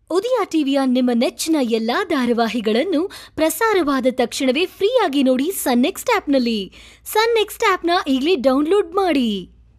ಉದಯ ಟಿವಿಯ ನಿಮ್ಮ ನೆಚ್ಚಿನ ಎಲ್ಲಾ ಧಾರಾವಾಹಿಗಳನ್ನು ಪ್ರಸಾರವಾದ ತಕ್ಷಣವೇ ಫ್ರೀಯಾಗಿ ನೋಡಿ ಸನ್ ನೆಕ್ಸ್ಟ್ ಆಪ್ನಲ್ಲಿ ಸನ್ ನೆಕ್ಸ್ಟ್ ಆಪ್ನ ಈಗಲೇ ಡೌನ್ಲೋಡ್ ಮಾಡಿ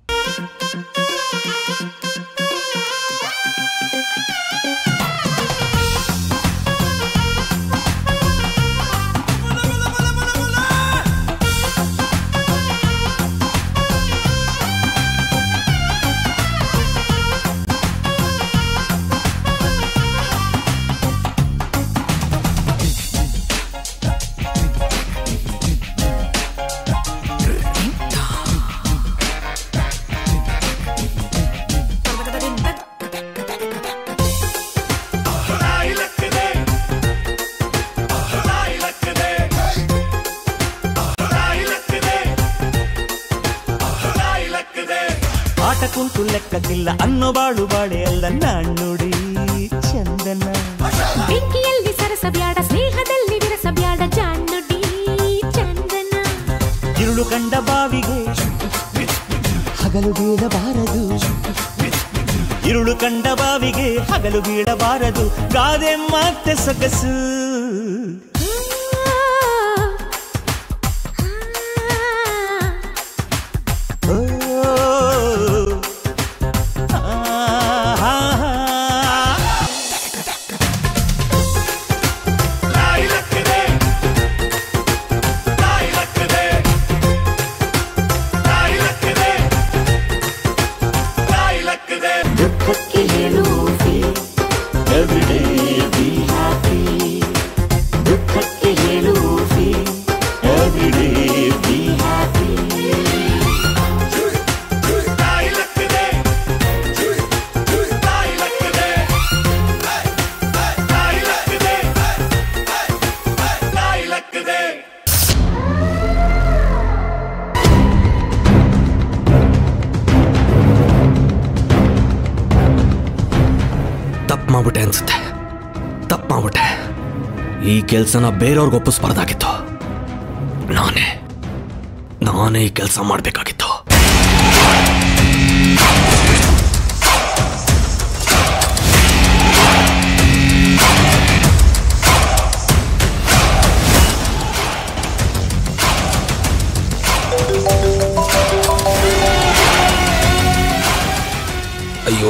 ಆಟ ಕುಂತು ಲೆಕ್ಕಕ್ಕಿಲ್ಲ ಅನ್ನೋ ಬಾಳು ಬಾಳೆ ಅಲ್ಲ ನಾಣ್ಣುಡಿ ಚಂದನ ಬೆಂಕಿಯಲ್ಲಿ ಸರಸಬ್ಯಾಡ ಸ್ನೇಹದಲ್ಲಿ ವಿರಸಬ್ಯಾಡ ಜಾಣ್ಣುಡಿ ಚಂದನ ഇരുಳು ಕಂಡ ಬಾವಿಗೆ ಹಗಲು ಬೀಳಬಾರದು ഇരുಳು ಕಂಡ ಬಾವಿಗೆ ಹಗಲು ಬೀಳಬಾರದು ಗಾದೆ ಮತ್ತೆ ಸೊಗಸು ಓ, ಆ, ಆ, ಆ. ದುಃಖಕ್ಕೆ ಹೇಳು every day be happy ದುಃಖಕ್ಕೆ ಹೇಳು every day be happy ತಪ್ಪು ಮಾಡ್ಬಿಟ್ಟೆ ಅನ್ಸುತ್ತೆ ತಪ್ಪು ಮಾಡ್ಬಿಟ್ಟೆ ಈ ಕೆಲಸನ ಬೇರೆಯವ್ರಿಗೆ ಒಪ್ಪಿಸ್ಬಾರ್ದಾಗಿತ್ತು ನಾನೇ ನಾನೇ ಈ ಕೆಲಸ ಮಾಡಬೇಕಾಗಿತ್ತು ಅಯ್ಯೋ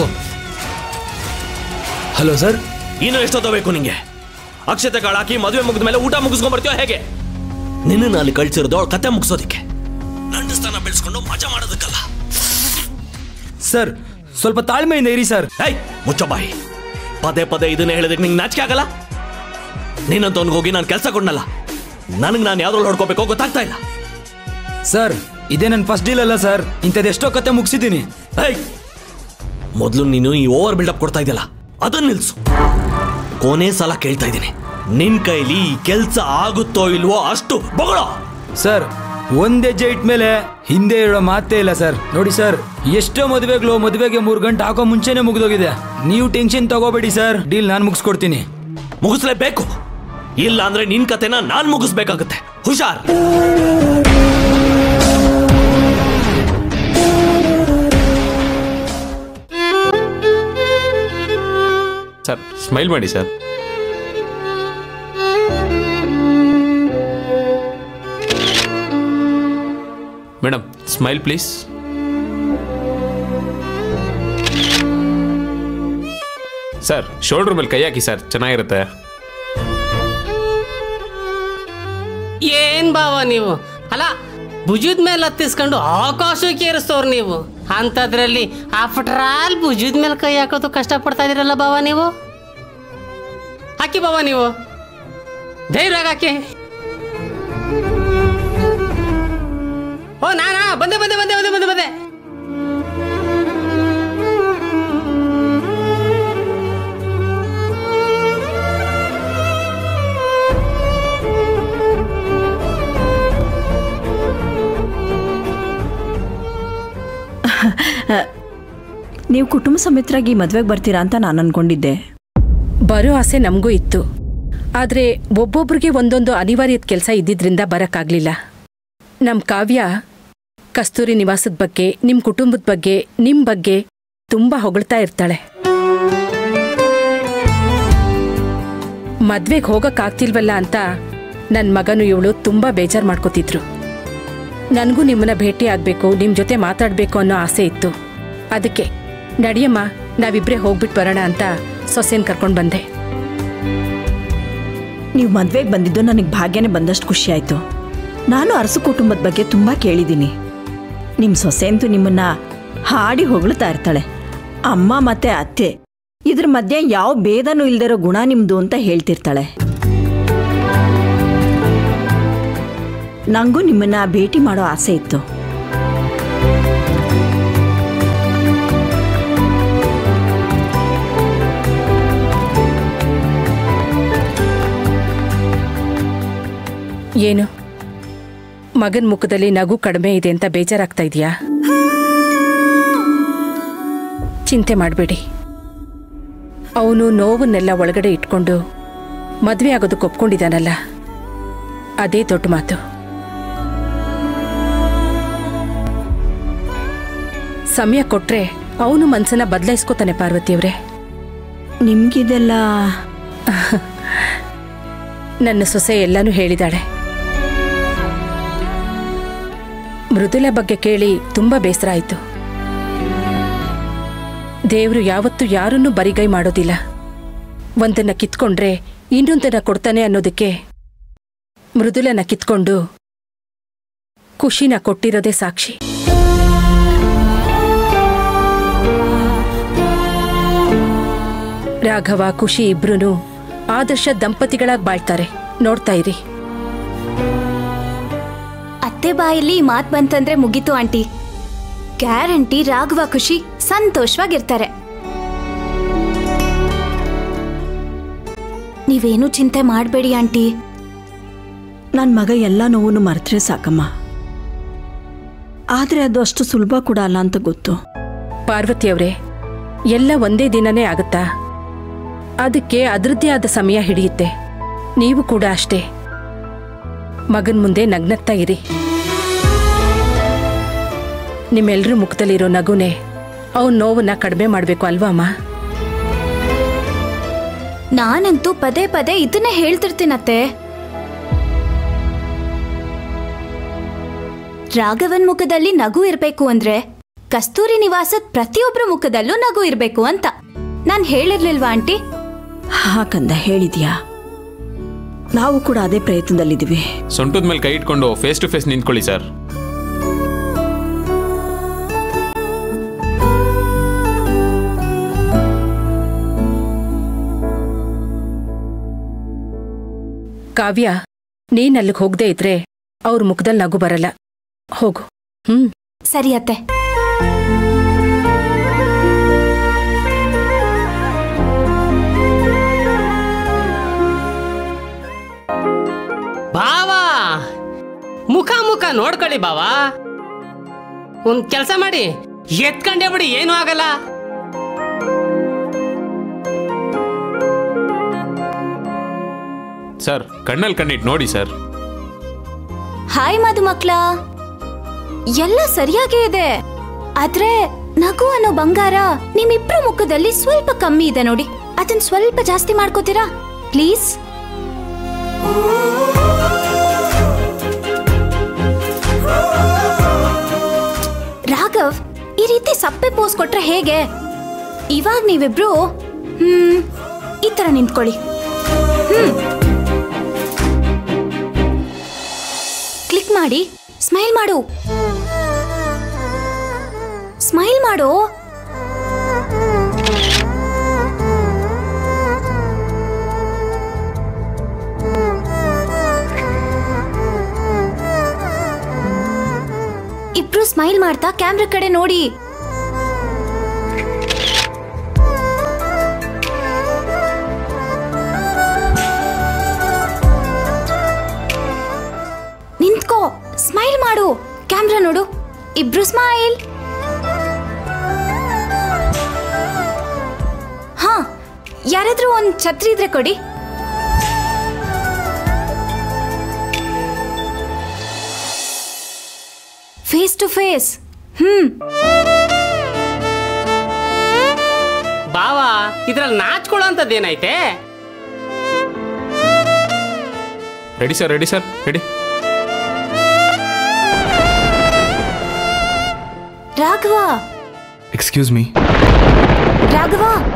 ಹಲೋ ಸರ್ ಇನ್ನು ಎಷ್ಟೊತ್ತ ಬೇಕು ನಿಂಗೆ ಅಕ್ಷತೆ ಕಾಳು ಹಾಕಿ ಮದುವೆ ಮುಗಿದ ಮೇಲೆ ಊಟ ಮುಗಿಸ್ಕೊಂಡ್ ಬರ್ತೀಯೋ ಹೇಗೆ ನಿನ್ನ ಅಲ್ಲಿ ಕಳ್ಸಿರೋದು ಅವಳ ಕತೆ ಮುಗಿಸೋದಿಕ್ಕೆ ಗಂಡ ಸ್ಥಾನ ಬೆಳೆಸ್ಕೊಂಡು ಮಜಾ ಮಾಡೋದಕ್ಕಲ್ಲ ಸರ್ ಸ್ವಲ್ಪ ತಾಳ್ಮೆಯಿಂದ ಇರಿ ಸರ್ ಏಯ್ ಮುಚ್ಚೋ ಬಾಯಿ ಪದೇ ಪದೇ ಇದನ್ನ ಹೇಳಿದಕ್ಕೆ ನಿಂಗೆ ನಾಚಿಕೆ ಆಗಲ್ಲ ನೀನಂತವನ್ಗೆ ಹೋಗಿ ನಾನು ಕೆಲಸ ಕೊಡ್ನಲ್ಲ ನನಗೆ ನಾನು ಯಾವ್ದ್ರಲ್ಲಿ ಹೊಡ್ಕೋಬೇಕೋ ಗೊತ್ತಾಗ್ತಾ ಇಲ್ಲ ಸರ್ ಇದೇ ನನ್ನ ಫಸ್ಟ್ ಡೀಲ್ ಅಲ್ಲ ಸರ್ ಇಂಥದ್ದು ಎಷ್ಟೋ ಕತೆ ಮುಗಿಸಿದ್ದೀನಿ ಏಯ್ ಮೊದಲು ನೀನು ಈ ಓವರ್ ಬಿಲ್ಡಪ್ ಕೊಡ್ತಾ ಇದೆಯಲ್ಲ ಅದನ್ನ ನಿಲ್ಸು ಕೊನೆ ಸಲ ಕೇಳ್ತಾ ಇದ್ದೀನಿ ನಿನ್ ಕೈಲಿ ಈ ಕೆಲ್ಸ ಆಗುತ್ತೋ ಇಲ್ವೋ ಅಷ್ಟು ಬಗಳೋ ಸರ್ ಒಂದೇ ಜೈಟ್ ಮೇಲೆ ಹಿಂದೆ ಇರೋ ಮಾತೇ ಇಲ್ಲ ಸರ್ ನೋಡಿ ಸರ್ ಎಷ್ಟೋ ಮದುವೆಗಳು ಮದುವೆಗೆ ಮೂರು ಗಂಟೆ ಹಾಕೋ ಮುಂಚೆನೆ ಮುಗಿದೋಗಿದೆ ನೀವು ಟೆನ್ಷನ್ ತಗೋಬೇಡಿ ಸರ್ ಡೀಲ್ ನಾನು ಮುಗಿಸ್ಕೊಡ್ತೀನಿ ಮುಗಿಸ್ಲೇಬೇಕು ಇಲ್ಲ ಅಂದ್ರೆ ನಿನ್ ಕತೆನ ನಾನ್ ಮುಗಿಸ್ಬೇಕಾಗುತ್ತೆ ಹುಷಾರ್ ಸರ್ ಸ್ಮೈಲ್ ಮಾಡಿ sir madam smile please sir shoulder ಮೇಲೆ ಕೈ ಹಾಕಿ ಸರ್ ಚೆನ್ನಾಗಿರುತ್ತೆ ಏನ್ ಬಾವ ನೀವು ಅಲ್ಲ ಭುಜದ ಮೇಲೆ ಹತ್ತಿಸ್ಕೊಂಡು ಆಕಾಶಕ್ಕೆ ಏರಿಸ್ತವ್ರು ನೀವು ಅಂಥದ್ರಲ್ಲಿ ಆಫ್ಟರ್ ಆಲ್ ಭುಜದ ಮೇಲೆ ಕೈ ಹಾಕೋದು ಕಷ್ಟಪಡ್ತಾ ಇದೀರಲ್ಲ ಬಾವ ನೀವು ಹಾಕಿ ಬಾವ ನೀವು ಧೈರ್ಯವಾಗಿ ಹಾಕಿ ಓ ನಾನಾ ಬಂದೆ ಬಂದೆ ಬಂದೆ ಬಂದೆ ಬಂದೆ ಬಂದೆ ನೀವು ಕುಟುಂಬ ಸಮೇತರಾಗಿ ಮದುವೆಗೆ ಬರ್ತೀರಾ ಅಂತ ನಾನು ಅನ್ಕೊಂಡಿದ್ದೆ ಬರೋ ಆಸೆ ನಮಗೂ ಇತ್ತು ಆದರೆ ಒಬ್ಬೊಬ್ರಿಗೆ ಒಂದೊಂದು ಅನಿವಾರ್ಯದ ಕೆಲಸ ಇದ್ದಿದ್ರಿಂದ ಬರೋಕ್ಕಾಗಲಿಲ್ಲ ನಮ್ಮ ಕಾವ್ಯ ಕಸ್ತೂರಿ ನಿವಾಸದ ಬಗ್ಗೆ ನಿಮ್ಮ ಕುಟುಂಬದ ಬಗ್ಗೆ ನಿಮ್ಮ ಬಗ್ಗೆ ತುಂಬ ಹೊಗಳ್ತಾ ಇರ್ತಾಳೆ ಮದ್ವೆಗೆ ಹೋಗಕ್ಕಾಗ್ತಿಲ್ವಲ್ಲ ಅಂತ ನನ್ನ ಮಗನು ಇವಳು ತುಂಬ ಬೇಜಾರು ಮಾಡ್ಕೋತಿದ್ರು ನನಗೂ ನಿಮ್ಮನ್ನ ಭೇಟಿ ಆಗಬೇಕು ನಿಮ್ಮ ಜೊತೆ ಮಾತಾಡಬೇಕು ಅನ್ನೋ ಆಸೆ ಇತ್ತು ಅದಕ್ಕೆ ನಡಿಯಮ್ಮ ನಾವಿಬ್ಬರೇ ಹೋಗ್ಬಿಟ್ಟು ಬರೋಣ ಅಂತ ಸೊಸೆನ ಕರ್ಕೊಂಡು ಬಂದೆ ನೀವು ಮದ್ವೆಗೆ ಬಂದಿದ್ದು ನನಗೆ ಭಾಗ್ಯನೇ ಬಂದಷ್ಟು ಖುಷಿ ಆಯ್ತು ನಾನು ಅರಸು ಕುಟುಂಬದ ಬಗ್ಗೆ ತುಂಬ ಕೇಳಿದ್ದೀನಿ ನಿಮ್ಮ ಸೊಸೆ ಅಂತೂ ನಿಮ್ಮನ್ನ ಹಾಡಿ ಹೊಗಳ್ತಾ ಇರ್ತಾಳೆ ಅಮ್ಮ ಮತ್ತೆ ಅತ್ತೆ ಇದ್ರ ಮಧ್ಯೆ ಯಾವ ಭೇದನೂ ಇಲ್ದಿರೋ ಗುಣ ನಿಮ್ದು ಅಂತ ಹೇಳ್ತಿರ್ತಾಳೆ ನಂಗೂ ನಿಮ್ಮನ್ನ ಭೇಟಿ ಮಾಡೋ ಆಸೆ ಇತ್ತು ಏನು ಮಗನ ಮುಖದಲ್ಲಿ ನಗು ಕಡಿಮೆ ಇದೆ ಅಂತ ಬೇಜಾರಾಗ್ತಾ ಇದೆಯಾ ಚಿಂತೆ ಮಾಡಬೇಡಿ ಅವನು ನೋವನ್ನೆಲ್ಲ ಒಳಗಡೆ ಇಟ್ಕೊಂಡು ಮದುವೆ ಆಗೋದಕ್ಕೆ ಒಪ್ಕೊಂಡಿದ್ದಾನಲ್ಲ ಅದೇ ದೊಡ್ಡ ಮಾತು ಸಮಯ ಕೊಟ್ರೆ ಅವನು ಮನ್ಸನ್ನ ಬದಲಾಯಿಸ್ಕೋತಾನೆ ಪಾರ್ವತಿಯವ್ರೆ ನಿಮ್ಗಿದೆಲ್ಲ ನನ್ನ ಸೊಸೆ ಎಲ್ಲಾನು ಹೇಳಿದಾಳೆ ಮೃದುಲ ಬಗ್ಗೆ ಕೇಳಿ ತುಂಬಾ ಬೇಸರ ಆಯಿತು ದೇವರು ಯಾವತ್ತೂ ಯಾರನ್ನೂ ಬರಿಗೈ ಮಾಡೋದಿಲ್ಲ ಒಂದನ್ನ ಕಿತ್ಕೊಂಡ್ರೆ ಇನ್ನೊಂದನ್ನ ಕೊಡ್ತಾನೆ ಅನ್ನೋದಕ್ಕೆ ಮೃದುಲನ ಕಿತ್ಕೊಂಡು ಖುಷಿನ ಕೊಟ್ಟಿರೋದೇ ಸಾಕ್ಷಿ ರಾಘವ ಖುಷಿ ಇಬ್ರು ಆದರ್ಶ ದಂಪತಿಗಳಾಗಿ ಬಾಳ್ತಾರೆ ನೋಡ್ತಾ ಇರಿ ಅತ್ತೆ ಬಾಯಲ್ಲಿ ಈ ಮಾತ್ ಬಂತಂದ್ರೆ ಮುಗೀತು ಆಂಟಿ ಗ್ಯಾರಂಟಿ ರಾಘವ ಖುಷಿ ಸಂತೋಷವಾಗಿರ್ತಾರೆ ನೀವೇನು ಚಿಂತೆ ಮಾಡಬೇಡಿ ಆಂಟಿ ನನ್ನ ಮಗ ಎಲ್ಲ ನೋವನ್ನು ಮರೆತ್ರೆ ಸಾಕಮ್ಮ ಆದರೆ ಅದು ಅಷ್ಟು ಸುಲಭ ಕೂಡ ಅಲ್ಲ ಅಂತ ಗೊತ್ತು ಪಾರ್ವತಿಯವ್ರೆ ಎಲ್ಲ ಒಂದೇ ದಿನನೇ ಆಗುತ್ತಾ ಅದಕ್ಕೆ ಅದರದ್ದೇ ಆದ ಸಮಯ ಹಿಡಿಯುತ್ತೆ ನೀವು ಕೂಡ ಅಷ್ಟೇ ಮಗನ್ ಮುಂದೆ ನಗ್ನಗ್ತಾ ಇರಿ ನಿಮ್ಮೆಲ್ಲರ ಮುಖದಲ್ಲಿರೋ ನಗುನೆ ಅವನ ನೋವನ್ನ ಕಡಿಮೆ ಮಾಡಬೇಕು ಅಲ್ವಾ ಅಮ್ಮ ನಾನಂತೂ ಪದೇ ಪದೇ ಇದನ್ನೇ ಹೇಳ್ತಿರ್ತೀನತ್ತೆ ರಾಘವನ್ ಮುಖದಲ್ಲಿ ನಗು ಇರ್ಬೇಕು ಅಂದ್ರೆ ಕಸ್ತೂರಿ ನಿವಾಸದ ಪ್ರತಿಯೊಬ್ಬರ ಮುಖದಲ್ಲೂ ನಗು ಇರ್ಬೇಕು ಅಂತ ನಾನ್ ಹೇಳಿರ್ಲಿಲ್ವಾ ಆಂಟಿ ಹಾಕಂದ ಹೇಳಿದ್ಯಾ ನಾವು ಕೂಡ ಅದೇ ಪ್ರಯತ್ನದಲ್ಲಿದ್ದೀವಿ ಸೊಂಟದ ಮೇಲೆ ಕೈ ಇಟ್ಕೊಂಡು ಫೇಸ್ ಟು ಫೇಸ್ ನಿಂತ್ಕೊಳ್ಳಿ ಸರ್ ಕಾವ್ಯ ನೀನ್ ಅಲ್ಲಿಗೆ ಹೋಗದೆ ಇದ್ರೆ ಅವ್ರ ಮುಖದಲ್ಲಿ ನಗು ಬರಲ್ಲ ಹೋಗು ಹ್ಮ್ ಸರಿ ಅತ್ತೆ ಬಾವಾ ಮುಖ ಮುಖ ನೋಡ್ಕೊಳ್ಳಿ ಬಾವಾ ಒಂದ್ ಕೆಲಸ ಮಾಡಿ ಎತ್ಕೊಂಡೇ ಬಿಡಿ ಏನೂ ಆಗಲ್ಲ ಸರ್ ಕಣ್ಣಲ್ಲಿ ಕಣ್ಣಿಟ್ಟು ನೋಡಿ ಸರ್ ಹಾಯ್ ಮಧುಮಕ್ಳ ಎಲ್ಲ ಸರಿಯಾಗೇ ಇದೆ ಆದ್ರೆ ನಗು ಅನ್ನೋ ಬಂಗಾರ ನಿಮ್ಮಿಬ್ರ ಮುಖದಲ್ಲಿ ಸ್ವಲ್ಪ ಕಮ್ಮಿ ಇದೆ ನೋಡಿ ಅದನ್ನ ಸ್ವಲ್ಪ ಜಾಸ್ತಿ ಮಾಡ್ಕೋತೀರಾ ಪ್ಲೀಸ್ ರಾಘವ್ ಈ ರೀತಿ ಸಪ್ಪೆ ಪೋಸ್ ಕೊಟ್ರೆ ಹೇಗೆ ಇವಾಗ ನೀವಿಬ್ರು ಹ್ಮ್ ಈ ತರ ನಿಂತ್ಕೊಳ್ಳಿ ಹ್ಮ್ ಕ್ಲಿಕ್ ಮಾಡಿ ಸ್ಮೈಲ್ ಮಾಡು ಸ್ಮೈಲ್ ಮಾಡು ಇಬ್ರು ಸ್ಮೈಲ್ ಮಾಡ್ತಾ ಕ್ಯಾಮ್ರಾ ಕಡೆ ನೋಡಿ ನಿಂತ್ಕೋ ಸ್ಮೈಲ್ ಮಾಡು ಕ್ಯಾಮ್ರಾ ನೋಡು ಇಬ್ರು ಸ್ಮೈಲ್ ಹಾ ಯಾರಾದ್ರೂ ಒಂದ್ ಛತ್ರಿ ಇದ್ರೆ ಕೊಡಿ ಫೇಸ್ ಟು ಫೇಸ್ ಹ್ಮ್ ಬಾವಾ ಇದ್ರಲ್ಲಿ ನಾಚ್ಕೊಳ್ಳೋ ಅಂತದ್ದೇನೈತೆ ready sir ready sir ready Raghava excuse me Raghava